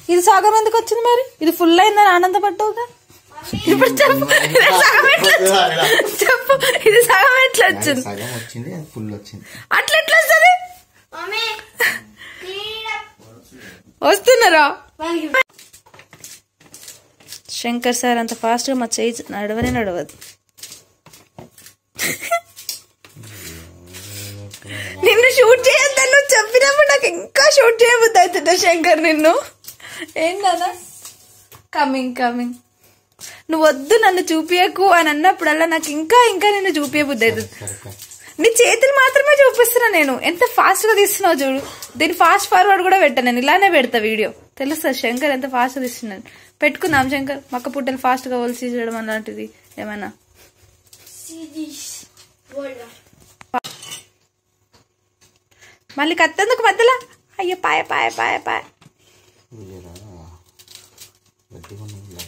ఇది సగం ఎందుకు వచ్చింది మరి ఇది ఫుల్ అయిందని ఆనందపడ్డావుగా ఇప్పుడు చెప్పు ఇది సగం ఎట్లా వచ్చింది? చెప్పు ఇది సగం ఎట్లా వచ్చింది సగం వచ్చింది అది ఫుల్ వచ్చింది అట్లా ఎట్లా వస్తుంది మమ్మీ clean up. వస్తున్నారా వాళ్ళకి శంకర్ సార్ అంత ఫాస్ట్ గా మా చేయి నడవనే నడవదు నిన్ను షూట్ చేయొద్దని నువ్వు చెప్పినప్పుడు నాకు ఇంకా షూట్ చేయబుద్ది అవుతుందా శంకర్ నిన్ను ఏంటన్నా కమింగ్ కమింగ్ నువ్వు వద్దు నన్ను చూపియకు అని అన్నప్పుడల్లా నాకు ఇంకా ఇంకా నిన్ను చూపియబుద్ది అవుతుంది కరెక్ట్ నీ చేతులు మాత్రమే చూపిస్తున్నా నేను ఎంత ఫాస్ట్ గా తీస్తున్నావు చూడు దీన్ని ఫాస్ట్ ఫార్వర్డ్ కూడా పెట్టా నేను ఇలానే పెడతా వీడియో తెలుసా శంకర్ ఎంత ఫాస్ట్ గా తీస్తున్నాను పెట్టుకుందాం శంకర్ మక్క పుట్టలు ఫాస్ట్ గా ఒలిసి చేయడం అలాంటిది ఏమైనా see this. Hold on. మళ్ళీ కత్తెందుకు మధ్యలో అయ్యో పాయ పాయ పాయ పాయ ఇయ్యరా గట్టిగా ఉన్నది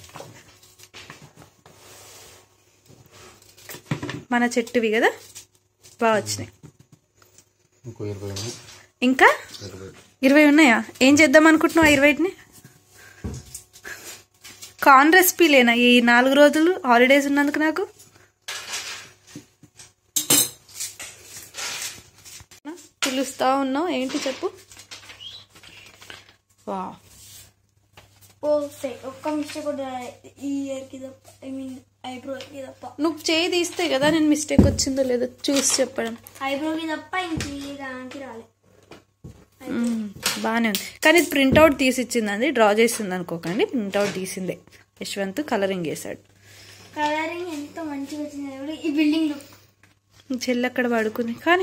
మన చెట్టువి కదా బాగా వచ్చినాయి ఇంకో ఇరవై ఉన్నాయి ఇంకా ఇరవై ఇరవై ఉన్నాయా ఏం చేద్దాం అనుకుంటున్నావు ఆ ఇరవైటిని కార్న్ రెసిపీ లేనా ఈ నాలుగు రోజులు హాలిడేస్ ఉన్నందుకు నాకు పిలుస్తా ఉన్నావు ఏంటి చెప్పు వా పర్ఫెక్ట్ ఒక్క మిస్టేక్ కూడా ఈ ఇయర్ కి తప్ప ఐ మీన్ ఐబ్రో కి తప్ప నువ్వు చేయి తీస్తే కదా నేను మిస్టేక్ వచ్చిందో లేదో చూసి చెప్పడం ఐబ్రో కి తప్ప ఇంక ఈ దానికి రాలే మ్మ్, బాగానే ఉంది కానీ ఇది ప్రింట్అవుట్ తీసి ఇచ్చిందండి డ్రా చేసింది అనుకోకండి ప్రింట్అవుట్ తీసిందే యశ్వంత్ కలరింగ్ వేసాడు కలరింగ్ ఎంత మంచిగా వచ్చింది చూడు. ఈ బిల్డింగ్ లుక్ చెల్లి అక్కడ పడుకుంది కానీ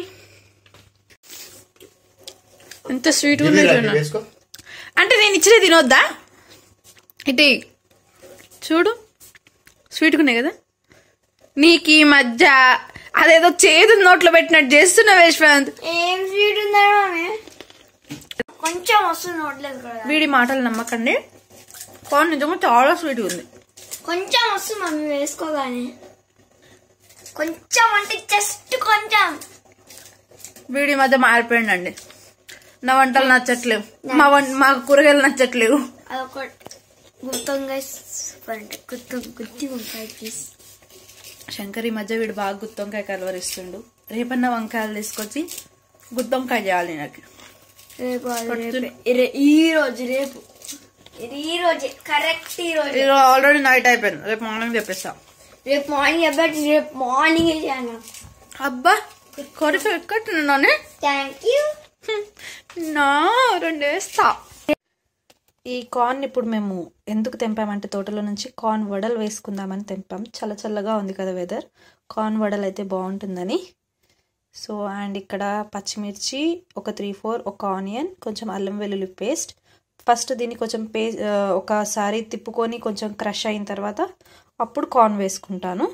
ఎంత స్వీట్ ఉన్నాయి చూడు. వేసుకో అంటే నేను ఇచ్చినవి తినొద్దా ఇటు చూడు స్వీట్గా ఉన్నాయి కదా నీకు ఈ మధ్య అదేదో చేదు నోట్లో పెట్టినట్టు చేస్తున్నావు యశ్వంత్ ఏం స్వీట్ ఉందా కొంచెం వస్తుంది నోట్లేదు కదా వీడి మాటలు నమ్మకండి కానీ నిజంగా చాలా స్వీట్గా ఉంది కొంచెం వస్తుంది మమ్మీ వేసుకోగానే కొంచెం అంటే జస్ట్ కొంచెం వీడి ఈ మధ్య మారిపోయిందండి నా వంటలు నచ్చట్లేవు మా వం మా కూరగాయలు నచ్చట్లేవు అదొక గుత్తంగా సూపర్ అంటే గుత్తం గుత్తి ఉంటాయి పీస్ శంకర్ ఈ మధ్య వీడు బాగా గుత్తొంకాయ కలవరిస్తుండు రేపన్న వంకాయలు తీసుకొచ్చి గుత్తొంకాయ చేయాలి నాకు రేపు అది రేపే. రే- ఈ రోజు రేపు ఇది ఈ రోజే కరెక్ట్ ఈ రోజు ఇది ఆల్రెడీ నైట్ అయిపోయింది రేపు మార్నింగ్ చెప్పేస్తా రేపు మార్నింగ్ చెప్పండి రేపు మార్నింగ్ చేయాలి అబ్బా కొరిక ఎక్కట్టున్నానే థ్యాంక్ యూ నా రెండు వేస్తా ఈ కార్న్ ఇప్పుడు మేము ఎందుకు తెంపామంటే తోటలో నుంచి కార్న్ వడలు వేసుకుందామని తెంపాం చల్ల చల్లగా ఉంది కదా వెదర్ కార్న్ వడలు అయితే బాగుంటుందని సో అండ్ ఇక్కడ పచ్చిమిర్చి ఒక త్రీ ఫోర్ ఒక ఆనియన్ కొంచెం అల్లం వెల్లుల్లి పేస్ట్ ఫస్ట్ దీన్ని కొంచెం పే ఆ, ఒకసారి తిప్పుకొని కొంచెం క్రష్ అయిన తర్వాత అప్పుడు కార్న్ వేసుకుంటాను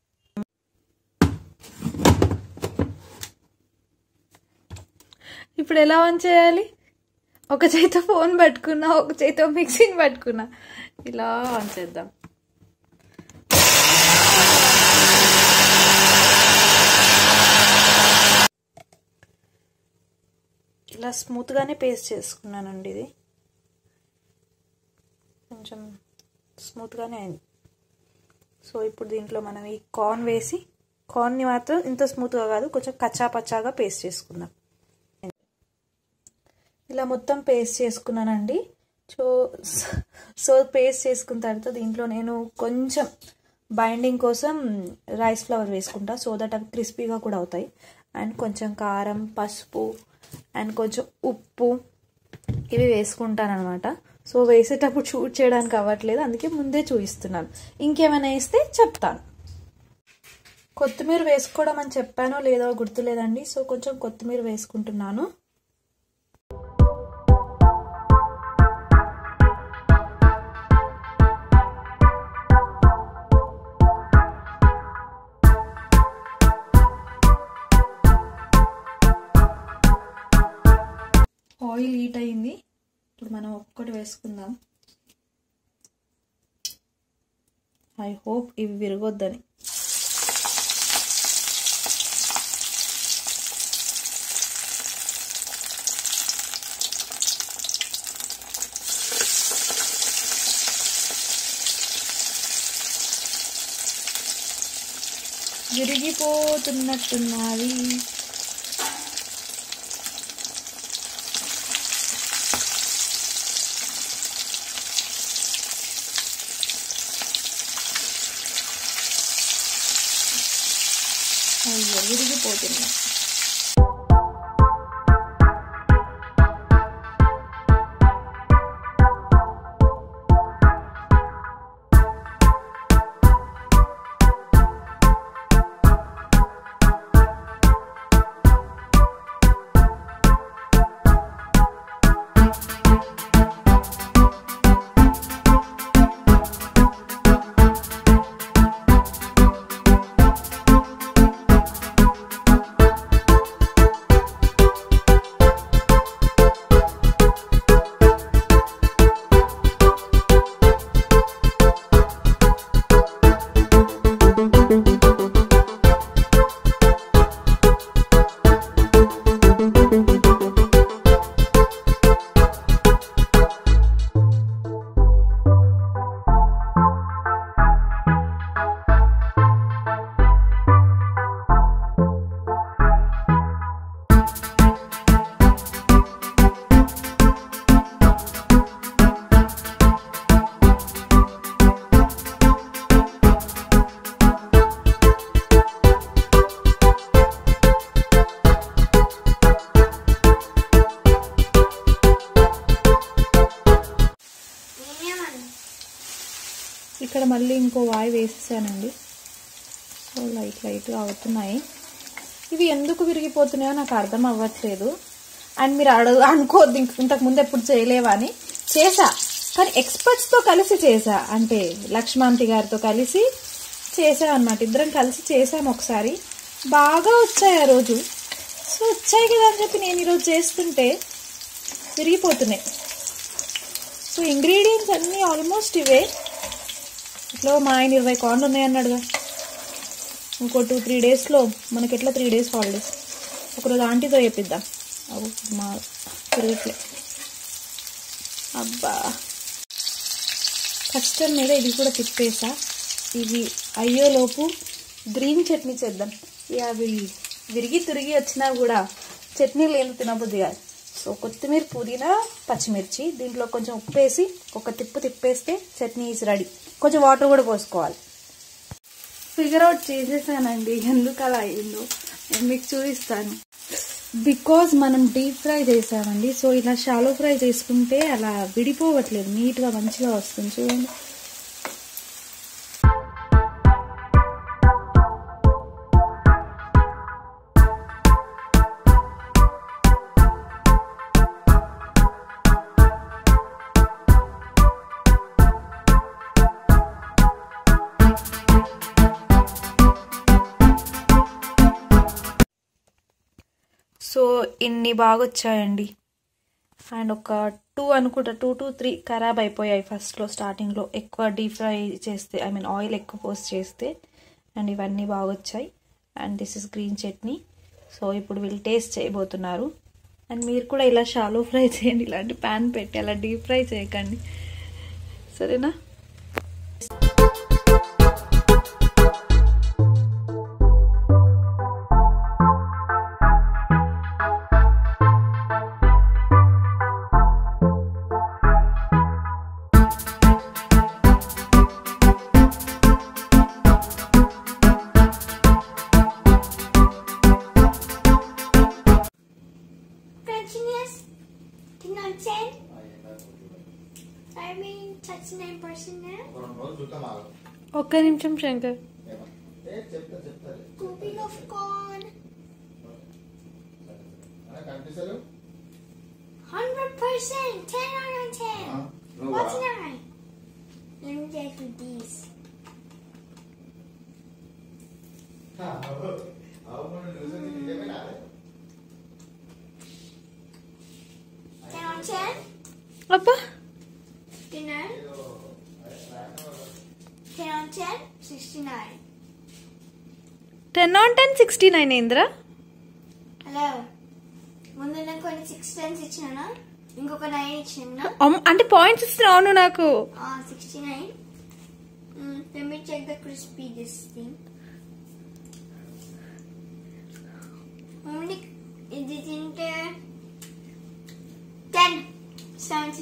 ఇప్పుడు ఎలా ఆన్ చేయాలి ఒక చేతితో ఫోన్ పట్టుకున్నా ఒక చేతితో మిక్సింగ్ పట్టుకున్నా ఇలా ఆన్ చేద్దాం ఇలా స్మూత్గానే పేస్ట్ చేసుకున్నానండి ఇది కొంచెం స్మూత్గానే అయింది సో ఇప్పుడు దీంట్లో మనం ఈ కార్న్ వేసి కార్న్ని మాత్రం ఇంత స్మూత్గా కాదు కొంచెం కచ్చా పచ్చాగా పేస్ట్ చేసుకుందాం ఇలా మొత్తం పేస్ట్ చేసుకున్నానండి సో సో పేస్ట్ చేసుకున్న తర్వాత దీంట్లో నేను కొంచెం బైండింగ్ కోసం రైస్ ఫ్లవర్ వేసుకుంటా సో దట్ అవి క్రిస్పీగా కూడా అవుతాయి అండ్ కొంచెం కారం పసుపు అండ్ కొంచెం ఉప్పు ఇవి వేసుకుంటాను అనమాట సో వేసేటప్పుడు షూట్ చేయడానికి అవ్వట్లేదు అందుకే ముందే చూపిస్తున్నాను ఇంకేమైనా వేస్తే చెప్తాను కొత్తిమీర వేసుకోవడం అని చెప్పానో లేదో గుర్తులేదండి సో కొంచెం కొత్తిమీర వేసుకుంటున్నాను ఆయిల్ హీట్ అయింది ఇప్పుడు మనం ఒక్కటి వేసుకుందాం ఐ హోప్ ఇవి విరగొద్దని విరిగిపోతున్నట్టున్నది అయ్యో విరిగిపోతున్నాయి నేనేమన్నా ఇక్కడ మళ్ళీ ఇంకో వాయి వేసేసానండి సో లైట్ లైట్గా అవుతున్నాయి ఇవి ఎందుకు విరిగిపోతున్నాయో నాకు అర్థం అవ్వట్లేదు అండ్ మీరు అడగ అనుకోవద్దు ఇంక ఇంతకు ముందు ఎప్పుడు చేయలేవా అని చేసా కానీ ఎక్స్పర్ట్స్తో కలిసి చేసా అంటే లక్ష్మాంతి గారితో కలిసి చేసా అనమాట ఇద్దరం కలిసి చేసాం ఒకసారి బాగా వచ్చాయి ఆ రోజు సో వచ్చాయి కదా అని చెప్పి నేను ఈరోజు చేస్తుంటే విరిగిపోతున్నాయి సో ఇంగ్రీడియంట్స్ అన్నీ ఆల్మోస్ట్ ఇవే ఇట్లా మా ఆయన ఇరవై కార్లు ఉన్నాయన్నాడుగా ఇంకో టూ త్రీ డేస్లో మనకి ఎట్లా త్రీ డేస్ హాలిడేస్ ఒకరోజు ఆంటీతో చెప్పిద్దాం అవు మా తిరగట్లే అబ్బా కష్టం మీద ఇది కూడా తిప్పేసా ఇవి అయ్యేలోపు గ్రీన్ చట్నీ చేద్దాం ఇక అవి విరిగి తిరిగి వచ్చినా కూడా చట్నీ లేని తినబుద్ది కాదు సో కొత్తిమీర పుదీనా పచ్చిమిర్చి దీంట్లో కొంచెం ఉప్పు వేసి ఒక తిప్పు తిప్పేస్తే చట్నీ ఈజ్ రెడీ కొంచెం వాటర్ కూడా పోసుకోవాలి ఫిగర్ అవుట్ చేసేసానండి ఎందుకు అలా అయిందో నేను మీకు చూపిస్తాను బికాజ్ మనం డీప్ ఫ్రై చేసామండి సో ఇలా షాలో ఫ్రై చేసుకుంటే అలా విడిపోవట్లేదు నీట్గా మంచిగా వస్తుంది చూడండి సో ఇన్ని బాగా వచ్చాయండి అండ్ ఒక టూ అనుకుంటా టూ టు త్రీ ఖరాబ్ అయిపోయాయి ఫస్ట్లో స్టార్టింగ్లో ఎక్కువ డీప్ ఫ్రై చేస్తే ఐ మీన్ ఆయిల్ ఎక్కువ పోస్ట్ చేస్తే అండ్ ఇవన్నీ బాగా వచ్చాయి and this is green chutney so ఇప్పుడు వీళ్ళు టేస్ట్ చేయబోతున్నారు అండ్ మీరు కూడా ఇలా షాలో ఫ్రై చేయండి ఇలాంటి ప్యాన్ పెట్టి అలా డీప్ ఫ్రై చేయకండి సరేనా Crunchiness, 10 on 10. I mean, 39% now. ఒక్క నిమిషం Shankar Scooping of corn. 100%, 10 on 10. What's nine? Let me get with these. Ten on ten. అబ్బా Dinner. Ten on ten. Sixty-nine. Ten on ten sixty nine ఏంద్రా hello ముందు నేను కొన్ని six tense ఇచ్చినానా ఇంకొక nine ఇచ్చినా అమ్- అంటే పాయింట్స్ ఇస్తున్నావు నువ్వు నాకు sixty nine let me check the crispy this thing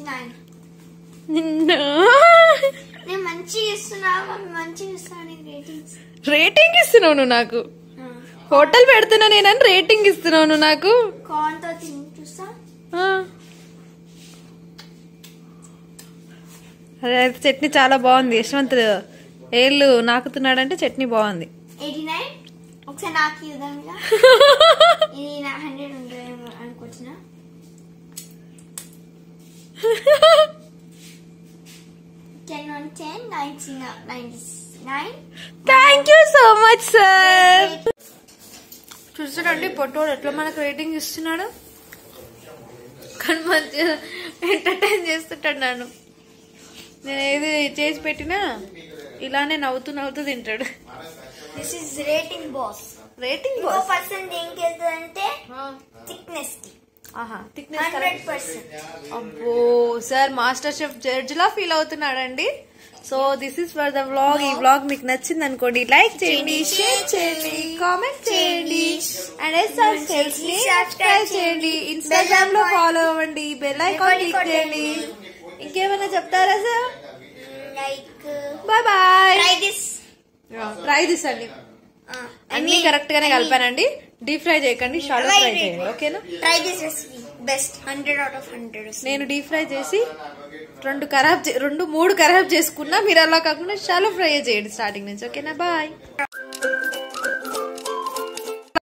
nine నిన్ను నేను మంచిగా ఇస్తున్నా మమ్మీ మంచిగా ఇస్తున్నా నీకు రేటింగ్స్ రేటింగ్ ఇస్తున్నావు నువ్వు నాకు హోటల్ పెడుతున్నా నేనని రేటింగ్ ఇస్తున్నావు నువ్వు నాకు కార్న్ తో తిని చూస్తా ఆ. అదే అయితే చట్నీ చాలా బాగుంది యశ్వంత్ ఏళ్ళు నాకుతున్నాడంటే చట్నీ బాగుంది ఎయిటీ నైన్ ఒకసారి నాకు ఇద్దాంగా ఇది నా హండ్రెడ్ ఉంటుందేమో అనుకుంటున్నా ten one ten ninety ninety nine thank you so much sir చూసాడండి పొట్టోడు ఎట్లా మనకు రేటింగ్ ఇస్తున్నాడు కానీ మంచిగా ఎంటర్టైన్ చేస్తుంటాడు నన్ను నేను ఏది చేసి పెట్టినా ఇలానే నవ్వుతూ నవ్వుతూ తింటాడు this is rating boss rating ఇంకో పర్సెంట్ దేనికి వెళ్తుందంటే థిక్నెస్ కి ఆహా థిక్నెస్ హండ్రెడ్ పర్సెంట్ అబ్బో సార్ మాస్టర్ షెఫ్ జడ్జ్ లా ఫీల్ అవుతున్నాడండి so this is for the vlog ఈ వ్లాగ్ మీకు నచ్చింది అనుకోండి లైక్ చేయండి షేర్ చేయండి కామెంట్ చేయండి అండ్ ఎస్ఆర్ సెల్స్ ని సబ్స్క్రైబ్ చేయండి ఇన్స్టాగ్రామ్ లో ఫాలో అవ్వండి బెల్ ఐకాన్ క్లిక్ చేయండి ఇంకేమైనా చెప్తారా sir like bye bye try this try this అండి అన్ని కరెక్ట్ గానే కలిపానండి డీప్ ఫ్రై చేయకండి షాలో ఫ్రై చేయండి ఓకేనా try this recipe best hundred out of hundred నేను డీప్ ఫ్రై చేసి రెండు ఖరాబ్ చే- రెండు మూడు ఖరాబ్ చేసుకున్నా మీరు అలా కాకుండా షాలో ఫ్రై చేయండి స్టార్టింగ్ నుంచి ఓకేనా బాయ్